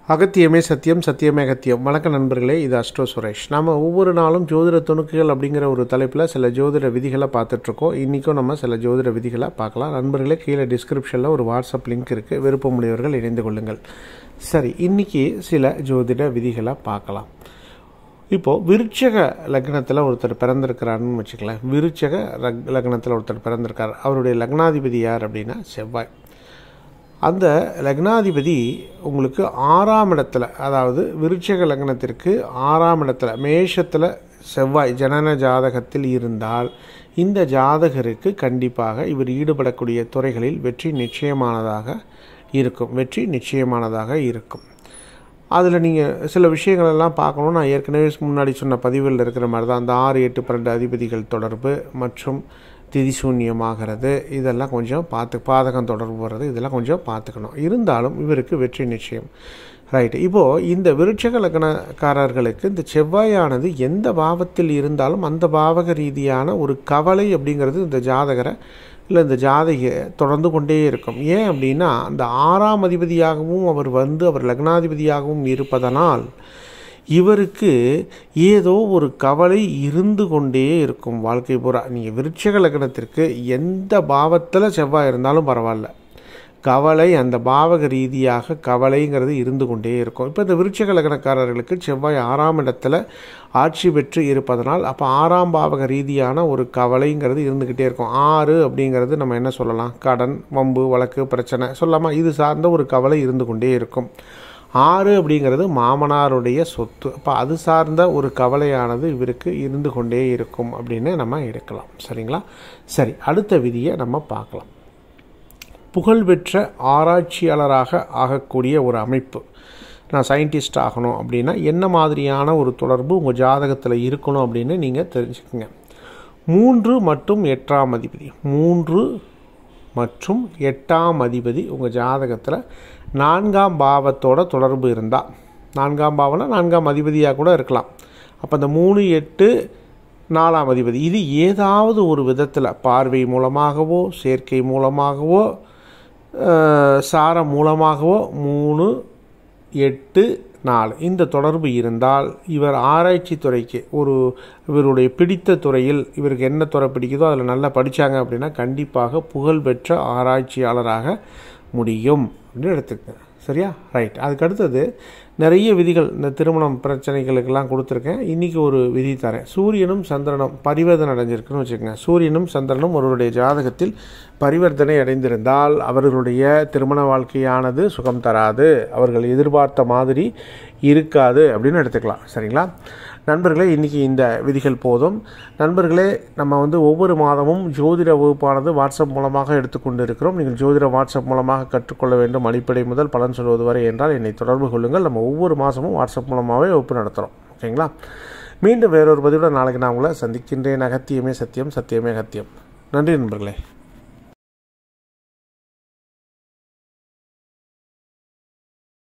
அகத்தியமே சத்தியம் சத்தியமே அகத்தியம் வணக்கம் நண்பர்களே இது அஸ்ட்ரோ சுரேஷ் நாம் ஒவ்வொரு நாளும் ஜோதிட துணுக்குகள் அப்படிங்கிற ஒரு தலைப்பில் சில ஜோதிட விதிகளை பார்த்துட்ருக்கோம் இன்றைக்கும் நம்ம சில ஜோதிட விதிகளை பார்க்கலாம் நண்பர்களே கீழே டிஸ்கிரிப்ஷனில் ஒரு வாட்ஸ்அப் லிங்க் இருக்குது விருப்பமுடையவர்கள் இணைந்து கொள்ளுங்கள் சரி இன்றைக்கி சில ஜோதிட விதிகளை பார்க்கலாம் இப்போது விருச்சக லக்னத்தில் ஒருத்தர் பிறந்திருக்கிறாருன்னு வச்சுக்கலாம் விருச்சக ரக் லக்னத்தில் ஒருத்தர் பிறந்திருக்கார் அவருடைய லக்னாதிபதி யார் அப்படின்னா செவ்வாய் அந்த லக்னாதிபதி உங்களுக்கு ஆறாம் இடத்துல அதாவது விருட்சக லக்னத்திற்கு ஆறாம் இடத்துல மேஷத்தில் செவ்வாய் ஜனன ஜாதகத்தில் இருந்தால் இந்த ஜாதகருக்கு கண்டிப்பாக இவர் ஈடுபடக்கூடிய துறைகளில் வெற்றி நிச்சயமானதாக இருக்கும் வெற்றி நிச்சயமானதாக இருக்கும் அதில் நீங்கள் சில விஷயங்கள் எல்லாம் பார்க்கணும் நான் ஏற்கனவே முன்னாடி சொன்ன பதிவில் இருக்கிற மாதிரி தான் அந்த ஆறு எட்டு பன்னெண்டு அதிபதிகள் தொடர்பு மற்றும் திதிசூன்யமாகிறது இதெல்லாம் கொஞ்சம் பார்த்து பாதகம் தொடர்பு வர்றது இதெல்லாம் கொஞ்சம் பார்த்துக்கணும் இருந்தாலும் இவருக்கு வெற்றி நிச்சயம் ரைட்டு இப்போது இந்த விருட்சக லக்னக்காரர்களுக்கு இந்த செவ்வாயானது எந்த பாவத்தில் இருந்தாலும் அந்த பாவக ரீதியான ஒரு கவலை அப்படிங்கிறது இந்த ஜாதகரை இல்லை இந்த ஜாதக தொடர்ந்து கொண்டே இருக்கும் ஏன் அப்படின்னா அந்த ஆறாம் அதிபதியாகவும் அவர் வந்து அவர் லக்னாதிபதியாகவும் இருப்பதனால் இவருக்கு ஏதோ ஒரு கவலை இருந்து கொண்டே இருக்கும் வாழ்க்கை பூரா நீங்கள் விருட்சக லக்னத்திற்கு எந்த பாவத்தில் செவ்வாய் இருந்தாலும் பரவாயில்ல கவலை அந்த பாவக ரீதியாக கவலைங்கிறது இருந்து கொண்டே இருக்கும் இப்போ இந்த விருட்சக லக்னக்காரர்களுக்கு செவ்வாய் ஆறாம் இடத்துல ஆட்சி பெற்று இருப்பதனால் அப்போ ஆறாம் பாவக ரீதியான ஒரு கவலைங்கிறது இருந்துக்கிட்டே இருக்கும் ஆறு அப்படிங்கிறது நம்ம என்ன சொல்லலாம் கடன் வம்பு வழக்கு பிரச்சனை சொல்லாமா இது சார்ந்த ஒரு கவலை இருந்து கொண்டே இருக்கும் ஆறு அப்படிங்கிறது மாமனாருடைய சொத்து அப்போ அது சார்ந்த ஒரு கவலையானது இவருக்கு இருந்து கொண்டே இருக்கும் அப்படின்னு நம்ம எடுக்கலாம் சரிங்களா சரி அடுத்த விதியை நம்ம பார்க்கலாம் புகழ்பெற்ற ஆராய்ச்சியாளராக ஆகக்கூடிய ஒரு அமைப்பு நான் சயின்டிஸ்ட் ஆகணும் அப்படின்னா என்ன மாதிரியான ஒரு தொடர்பு உங்கள் ஜாதகத்தில் இருக்கணும் அப்படின்னு நீங்கள் தெரிஞ்சுக்கோங்க மூன்று மற்றும் எட்டாம் அதிபதி மூன்று மற்றும் எட்டாம் அதிபதி உங்கள் ஜாதகத்தில் நான்காம் பாவத்தோட தொடர்பு இருந்தால் நான்காம் பாவம்னா நான்காம் அதிபதியாக கூட இருக்கலாம் அப்போ அந்த மூணு எட்டு நாலாம் அதிபதி இது ஏதாவது ஒரு விதத்தில் பார்வை மூலமாகவோ சேர்க்கை மூலமாகவோ சாரம் மூலமாகவோ மூணு எட்டு நாலு இந்த தொடர்பு இருந்தால் இவர் ஆராய்ச்சி துறைக்கு ஒரு இவருடைய பிடித்த துறையில் இவருக்கு என்ன துறை பிடிக்குதோ அதில் நல்லா படித்தாங்க அப்படின்னா கண்டிப்பாக புகழ்பெற்ற ஆராய்ச்சியாளராக முடியும் அப்படின்னு எடுத்துக்கங்க சரியா ரைட் அதுக்கு அடுத்தது நிறைய விதிகள் இந்த திருமணம் பிரச்சனைகளுக்கெல்லாம் கொடுத்துருக்கேன் இன்றைக்கி ஒரு விதி தரேன் சூரியனும் சந்திரனும் பரிவர்த்தனை அடைஞ்சிருக்குன்னு வச்சுக்கோங்க சூரியனும் சந்திரனும் ஒருவருடைய ஜாதகத்தில் பரிவர்த்தனை அடைந்திருந்தால் அவர்களுடைய திருமண வாழ்க்கையானது சுகம் தராது அவர்கள் எதிர்பார்த்த மாதிரி இருக்காது அப்படின்னு எடுத்துக்கலாம் சரிங்களா நண்பர்களே இன்றைக்கி இந்த விதிகள் போதும் நண்பர்களே நம்ம வந்து ஒவ்வொரு மாதமும் ஜோதிட வகுப்பானது வாட்ஸ்அப் மூலமாக எடுத்துக்கொண்டு இருக்கிறோம் நீங்கள் ஜோதிட வாட்ஸ்அப் மூலமாக கற்றுக்கொள்ள வேண்டும் அடிப்படை முதல் பலன் சொல்வது வரை என்றால் என்னை தொடர்பு கொள்ளுங்கள் நம்ம ஒவ்வொரு மாதமும் வாட்ஸ்அப் மூலமாகவே வகுப்பு நடத்துகிறோம் ஓகேங்களா மீண்டும் வேறொரு பதிவுடன் நாளைக்கு நான் உங்களை சந்திக்கின்றேன் அகத்தியமே சத்தியம் சத்தியமே அகத்தியம் நன்றி நண்பர்களே